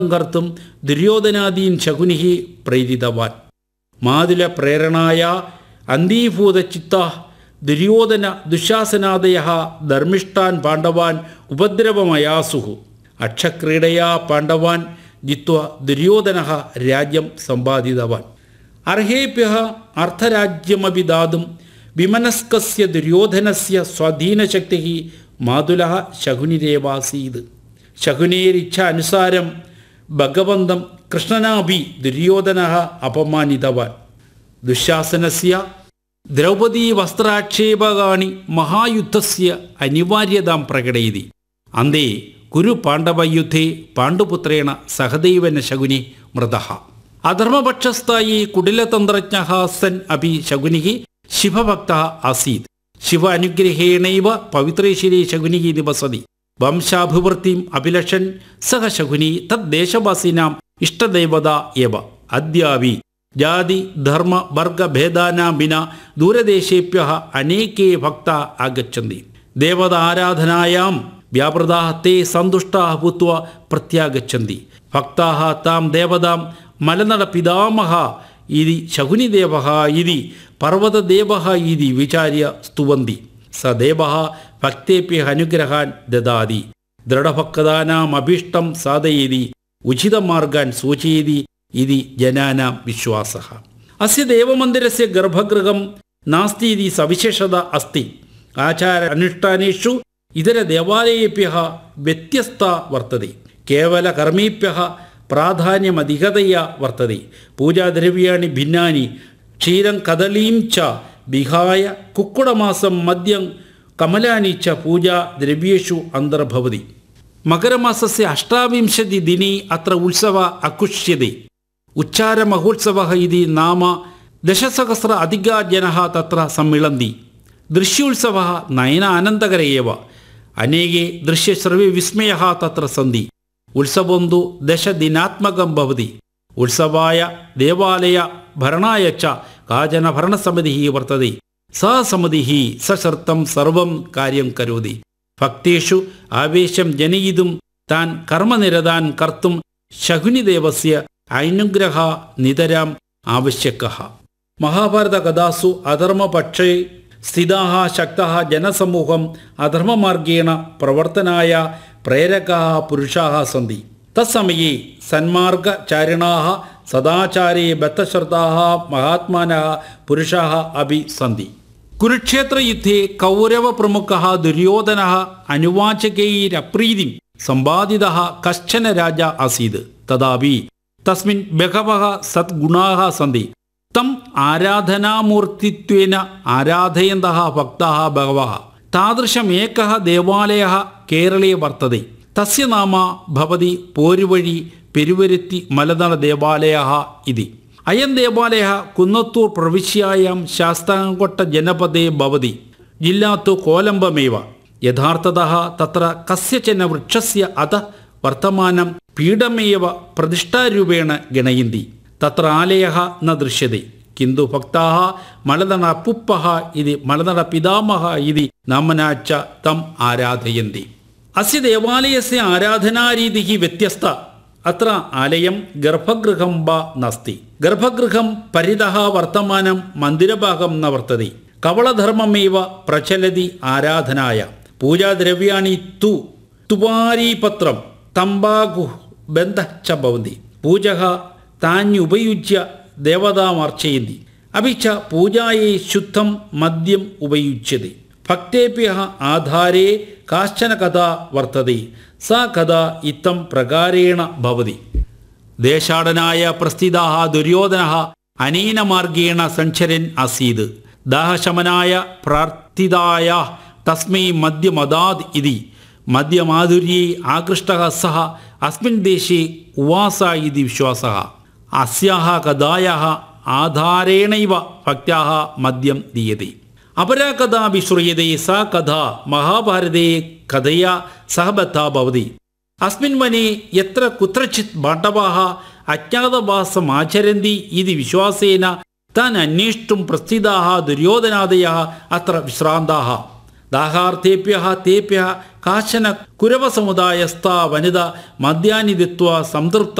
കർത്തും ദുര്യോധനാദീൻ ശകുനിः പ്രേരിതവാൻ മാതുല പ്രേരണായ അന്തീഭൂതചിത്ത ദുര്യോധന ദുശാസനാദയ ധർമ്മിഷ്ടാൻ പാണ്ഡവാൻ ഉപദ്രവമയാസുः അക്ഷക്രീഡയാ പാണ്ഡവാൻ ജിത്വ ദുര്യോധന രാജ്യം സമ്പാദിതവാൻ അർഹേഭ്യ അർത്ഥരാജ്യമപി ദാതും വിമനസ്കസ്യ ദുര്യോധനസ്യ സ്വാധീനശക്തി മാതുല ശകുനിരേവാസീത് ശകുനേരിച്ഛ അനുസാരം ഭഗവന്തം കൃഷ്ണനാഭി ദുര്യോധന അപമാനിതവാൻ ദുശാസനസ്യ ദ്രൗപദീ വസ്ത്രാക്ഷേപകാണി മഹായുദ്ധസ്യ അനിവാര്യതാം പ്രകടയതി അന്തേ കുരു പാണ്ഡവയുദ്ധേ പാണ്ഡുപുത്രേണ സഹദൈവന ശകുനി മൃത അധർമ്മപക്ഷസ്ഥായി കുടിലതന്ത്രജ്ഞ സൻ അപി ശകുനി ശിവഭക്ത ആസീത് ശിവ അനുഗ്രഹേണൈവ പവിത്രേശ്വരി ശകുനി നിവസതി വംശാഭിവൃത്തിം അഭിലഷൻ സഹ ശകുനി തദ്ദേശവാസിനാം ഇഷ്ടദേവത ഏവ അദ്യാവി ജാതി ധർമ്മ വർഗ ഭേദാനാം വിന ദൂരദേശേഭ്യ അനേകേ ഭക്ത ആഗച്ഛന്തി ദേവത ആരാധനായാം വ്യാപൃതാ തേ സന്തുഷ്ടാ ഭൂത്വ പ്രത്യാഗച്ഛന്തി ഭക്താ താം ദേവതാം മലനട പിതാമഹ ഇതി ശകുനിദേവ ഇതി പർവ്വതദേവ ഇതി വിചാര്യ സ്തുവന്തി സ ദേവ ഭക്തേഭ്യ അനുഗ്രഹാൻ ദദാതി ദൃഢഭക്താനാമഭീഷ്ടം സാധയതി ഉചിതമാർഗാൻ സൂചയതി ഇതി ജനാനാം വിശ്വാസ അസ്യ ദേവമന്ദിരസ്യ ഗർഭഗൃഹം നാസ്തി ഇതി സവിശേഷത അസ്തി ആചാര അനുഷ്ഠാനേഷു ഇതര ദേവാലയേഭ്യ വ്യത്യസ്ത വർത്തതെ കേവല കർമ്മേഭ്യ പ്രാധാന്യമധികതയ വർത്തതെ പൂജാദ്രവ്യാണി ഭിന്നാനി ക്ഷീരം കദളീം ച വിഹായ കുക്കുടമാസം മദ്യം കമലാനി ച പൂജാ ദ്രവ്യേഷു അന്തർഭവതി മകരമാസസ്യ അഷ്ടാവിംശതി ദിനി അത്ര ഉത്സവ അകുഷ്യത്തെ ഉച്ചാരമഹോത്സവ ഇതി നാമ ദശസഹസ്ര അധികാ ജനഃ തത്ര സമ്മിളന്തി ദൃശ്യോത്സവ നയനാനന്ദകര ഏവ അനേകേ ദൃശ്യശ്രവ്യവിസ്മയ തത്ര സന്തി ഉത്സവം തു ദശദിനാത്മകം ഭവതി ഉത്സവായ ദേവാലയ ഭരണായ ച കാചന ഭരണസമിതി വർത്തതി സാ സമിതി സശർത്തം സർവം കാര്യം കരോതി ഭക്തേഷു ആവേശം ജനയിതും താൻ കർമ്മനിരതാൻ കർത്തും ശകുനിദേവസ്യ അനുഗ്രഹ നിതരാം ആവശ്യക മഹാഭാരതകഥാസു അധർമ്മപക്ഷേ സ്ഥിതാः ശക്തः ജനസമൂഹം അധർമ്മമാർഗേണ പ്രവർത്തനായ പ്രേരകാः പുരുഷാः സന്തി തത്സമये സന്മാർഗചാരിണാः സദാചാരേ ബദ്ധശ്രദ്ധാः മഹാത്മാനः പുരുഷാः അപി സന്തി കുരുക്ഷേത്രയുദ്ധേ കൗരവപ്രമുഖः ദുര്യോധനः അനുവാചകൈരപ്രീതിം സമ്പാദിതः കശ്ചന രാജ ആസീത് തഥാപി തസ്മിൻ ബഹവः സദ്ഗുണാः സന്തി തം ആരാധനാമൂർത്തിത്വേന ആരാധയന്തः ഭക്താः ബഹവः താദൃശമേകः ദേവാലയः കേരളേ വർത്തതെ തസ്യ നാമ ഭവതി പോരുവഴി പെരുവരുത്തി മലനട ദേവാലയः ഇതി അയം ദേവാലയः കുന്നത്തൂർ പ്രവിശ്യായാം ശാസ്താംകൊട്ട ജനപദേ ഭവതി ജില്ലാ തു കോലംബമേവ യഥാർത്ഥതः തത്ര കസ്യചന വൃക്ഷസ്യ അധ വർത്തമാനം പീഠമേവ പ്രതിഷ്ഠാരൂപേണ ഗണയന്തി തത്ര ആലയः ന ദൃശ്യത്തെ കിന്തു ഭക്താः മലനട അപ്പുപ്പः ഇതി മലനട പിതാമഹ ഇതി നാമനാ ച തം ആരാധയന്തി അസ്യ ദേവാലയസ്യ ആരാധനാരീതിः വ്യത്യസ്ത അത്ര ആലയം ഗർഭഗൃഹം വ നാസ്തി ഗർഭഗൃഹം പരിതः വർത്തമാനം മന്ദിരഭാഗം ന വർത്തതി കവളധർമ്മമേവ പ്രചലതി ആരാധനായ പൂജാദ്രവ്യാണി തു തുവാരീപത്രം തമ്പാകു ബന്ധ ച ഭവന്തി പൂജക താന്യുപയുജ്യ ദേവതാമർച്ചയന്തി അപി ച പൂജായേ ശുദ്ധം മദ്യം ഉപയുജ്യത്തെ ഭക്തേഭ്യ ആധാരേ കാശ്ചന കഥ വർത്തതെ സാ കഥ ഇത്തം പ്രകാരേണ ഭവതി ദേശാടനായ പ്രസ്ഥിതാः ദുര്യോധനः അനേന മാർഗേണ സഞ്ചരൻ ആസീത് ദാഹശമനായ പ്രാർത്ഥിതായ തസ്മൈ മദ്യമദാദ് ഇതി മദ്യമാധുര്യേ ആകൃഷ്ടः സः അസ്മിन् ദേശേ ഉവാസ ഇതി വിശ്വാസः അസ്യാः കഥായാः ആധാരേണൈവ ഭക്ത്യാः മദ്യം ദീയത്തെ അപരാ കഥാ വിശ്രൂയത്തെ സാ കഥ മഹാഭാരതേ കഥയാ സഹബദ്ധ ഭവതി അസ്മിൻ വനെ യത്ര കുത്രചിത് പാണ്ഡവാः അജ്ഞാതവാസമാചരന്തി ഇതി വിശ്വാസേന താൻ അന്വേഷ്ടും പ്രസ്ഥിതാः ദുര്യോധനാദയः അത്ര വിശ്രാന്താः ദാഹാർത്ഥേഭ്യ തേഭ്യ കാശന കുരവസമുദായസ്ഥ വനിത മദ്യാനി ദിത്വ സംതൃപ്ത